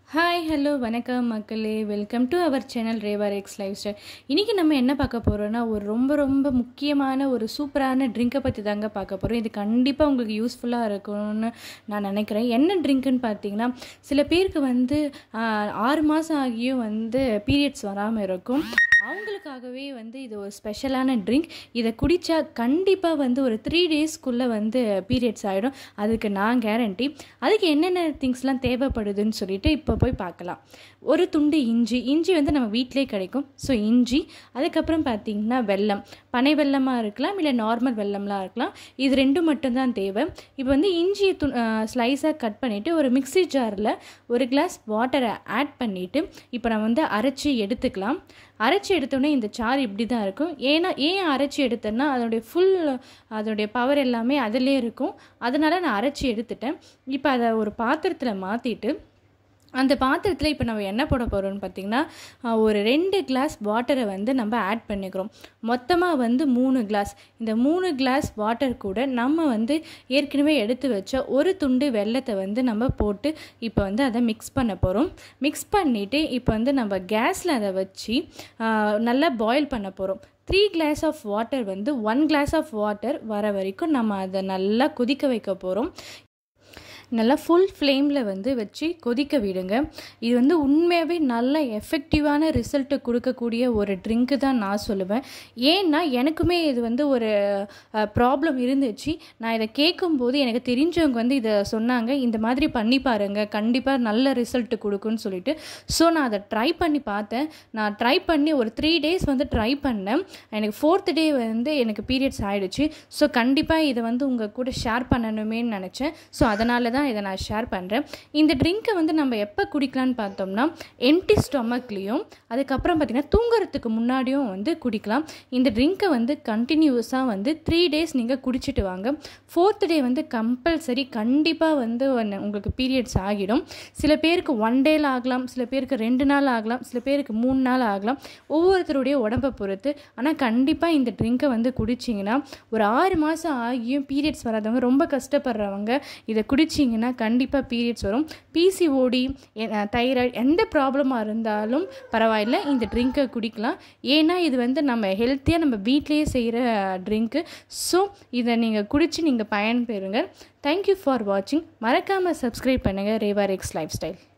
hi hello வணக்கம் மக்களே welcome to our channel ரேவர் எக்ஸ் லைஃப் ஸ்டைல் இன்றைக்கி நம்ம என்ன பார்க்க போகிறோன்னா ஒரு ரொம்ப ரொம்ப முக்கியமான ஒரு சூப்பரான ட்ரிங்கை பற்றி தாங்க பார்க்க போகிறோம் இது கண்டிப்பாக உங்களுக்கு யூஸ்ஃபுல்லாக இருக்கும்னு நான் நினைக்கிறேன் என்ன ட்ரிங்க்குன்னு பார்த்தீங்கன்னா சில பேருக்கு வந்து ஆஹ், ஆறு மாதம் ஆகியும் வந்து பீரியட்ஸ் வராமல் இருக்கும் அவங்களுக்காகவே வந்து இது ஒரு ஸ்பெஷலான ட்ரிங்க் இதை குடித்தா கண்டிப்பாக வந்து ஒரு த்ரீ டேஸ்க்குள்ளே வந்து பீரியட்ஸ் ஆகிடும் அதுக்கு நான் கேரண்டி அதுக்கு என்னென்ன திங்ஸ்லாம் தேவைப்படுதுன்னு சொல்லிட்டு இப்போ போய் பார்க்கலாம் ஒரு துண்டு இஞ்சி இஞ்சி வந்து நம்ம வீட்டிலே கிடைக்கும் ஸோ இஞ்சி அதுக்கப்புறம் பார்த்தீங்கன்னா வெல்லம் பனை வெல்லமாக இருக்கலாம் இல்லை நார்மல் வெல்லம்லாம் இருக்கலாம் இது ரெண்டும் மட்டும்தான் தேவை இப்போ வந்து இஞ்சியை து ஸ்லைஸாக கட் பண்ணிவிட்டு ஒரு மிக்ஸி ஜாரில் ஒரு கிளாஸ் வாட்டரை ஆட் பண்ணிவிட்டு இப்போ நான் வந்து அரைச்சி எடுத்துக்கலாம் அரைச்சி எடுத்தோடனே இந்த சாறு இப்படி தான் இருக்கும் ஏன்னா ஏன் அரைச்சி எடுத்தேன்னா அதோடைய ஃபுல் அதோடைய பவர் எல்லாமே அதிலே இருக்கும் அதனால் நான் அரைச்சி எடுத்துட்டேன் இப்போ அதை ஒரு பாத்திரத்தில் மாற்றிட்டு அந்த பாத்திரத்தில் இப்போ நம்ம என்ன போட போகிறோம்னு பார்த்திங்கன்னா ஆஹ், ஒரு ரெண்டு கிளாஸ் வாட்டரை வந்து நம்ம ஆட் பண்ணிக்கிறோம் மொத்தமாக வந்து மூணு கிளாஸ் இந்த மூணு கிளாஸ் வாட்டர் கூட நம்ம வந்து ஏற்கனவே எடுத்து வச்ச ஒரு துண்டு வெல்லத்தை வந்து நம்ம போட்டு இப்போ வந்து அதை மிக்ஸ் பண்ண போகிறோம் மிக்ஸ் பண்ணிவிட்டு இப்போ வந்து நம்ம கேஸில் அதை வச்சு ஆஹ், நல்லா பாயில் பண்ண போகிறோம் த்ரீ கிளாஸ் ஆஃப் வாட்டர் வந்து ஒன் கிளாஸ் ஆஃப் வாட்டர் வர வரைக்கும் நம்ம அதை நல்லா கொதிக்க வைக்க போகிறோம் நல்லா ஃபுல் ஃப்ளேமில் வந்து வச்சு கொதிக்க விடுங்க இது வந்து உண்மையாகவே நல்ல எஃபெக்டிவான ரிசல்ட்டு கொடுக்கக்கூடிய ஒரு ட்ரிங்க்கு தான் நான் சொல்லுவேன் ஏன்னா எனக்குமே இது வந்து ஒரு ப்ராப்ளம் இருந்துச்சு நான் இதை கேட்கும்போது எனக்கு தெரிஞ்சவங்க வந்து இதை சொன்னாங்க இந்த மாதிரி பண்ணி பாருங்க கண்டிப்பாக நல்ல ரிசல்ட்டு கொடுக்குன்னு சொல்லிட்டு ஸோ நான் அதை ட்ரை பண்ணி பார்த்தேன் நான் ட்ரை பண்ணி ஒரு த்ரீ டேஸ் வந்து ட்ரை பண்ணேன் எனக்கு ஃபோர்த் டே வந்து எனக்கு பீரியட்ஸ் ஆயிடுச்சு ஸோ கண்டிப்பாக இதை வந்து உங்கள் கூட ஷேர் பண்ணணுமேன்னு நினச்சேன் ஸோ அதனால தான் இதை நான் ஷேர் பண்ணுறேன் இந்த ட்ரிங்க்கை வந்து நம்ம எப்போ குடிக்கலான்னு பார்த்தோம்னா எம்டி ஸ்டொமக்லேயும் அதுக்கப்புறம் பார்த்திங்கன்னா தூங்குறதுக்கு முன்னாடியும் வந்து குடிக்கலாம் இந்த ட்ரிங்க்கை வந்து கண்டினியூஸாக வந்து த்ரீ டேஸ் நீங்கள் குடிச்சிட்டு வாங்க ஃபோர்த் டே வந்து கம்பல்சரி கண்டிப்பாக வந்து ஒன்னு- உங்களுக்கு பீரியட்ஸ் ஆகிடும் சில பேருக்கு ஒன் டேல ஆகலாம் சில பேருக்கு ரெண்டு நாள் ஆகலாம் சில பேருக்கு மூணு நாள் ஆகலாம் ஒவ்வொருத்தருடைய உடம்பை பொறுத்து ஆனால் கண்டிப்பாக இந்த ட்ரிங்க்கை வந்து குடிச்சிங்கன்னா ஒரு ஆறு மாதம் ஆகியும் பீரியட்ஸ் வராதவங்க ரொம்ப கஷ்டப்படுறவங்க இதை குடிச்சிங்கன்னா கண்டிப்பாக பீரியட்ஸ் வரும் பிசிஓடி தைராய்டு எந்த ப்ராப்ளமாக இருந்தாலும் பரவாயில்ல இந்த ட்ரிங்க்கை குடிக்கலாம் ஏன்னா இது வந்து நம்ம ஹெல்த்தியாக நம்ம வீட்டிலேயே செய்கிற ட்ரிங்க்கு ஸோ இதை நீங்கள் குடித்து நீங்கள் பயன்பெறுங்க தேங்க்யூ ஃபார் வாட்சிங் மறக்காமல் சப்ஸ்கிரைப் பண்ணுங்கள் ரேவார் எக்ஸ் லைஃப் ஸ்டைல்